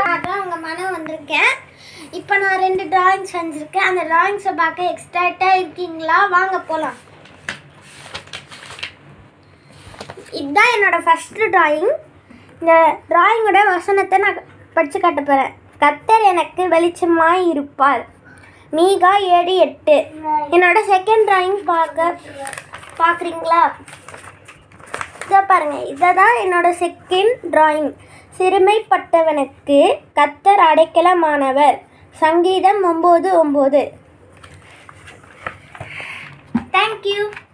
அதான் உங்கள் மனு வந்திருக்கேன் இப்போ நான் ரெண்டு டிராயிங்ஸ் செஞ்சுருக்கேன் அந்த டிராயிங்ஸை பார்க்க எக்ஸ்ட்ராக்டாக இருக்கீங்களா வாங்க போகலாம் இதுதான் என்னோட ஃபஸ்ட்டு டிராயிங் இந்த டிராயிங்கோட வசனத்தை நான் படித்து காட்ட போகிறேன் கத்தர் எனக்கு வெளிச்சமாய் இருப்பார் மீகா ஏழு எட்டு என்னோட செகண்ட் டிராயிங் பார்க்க பார்க்குறீங்களா இதை பாருங்க இதை தான் என்னோட செகண்ட் டிராயிங் சிறுமைப்பட்டவனுக்கு கத்தர் அடைக்கலமானவர் சங்கீதம் ஒம்பது ஒம்பது தேங்க்யூ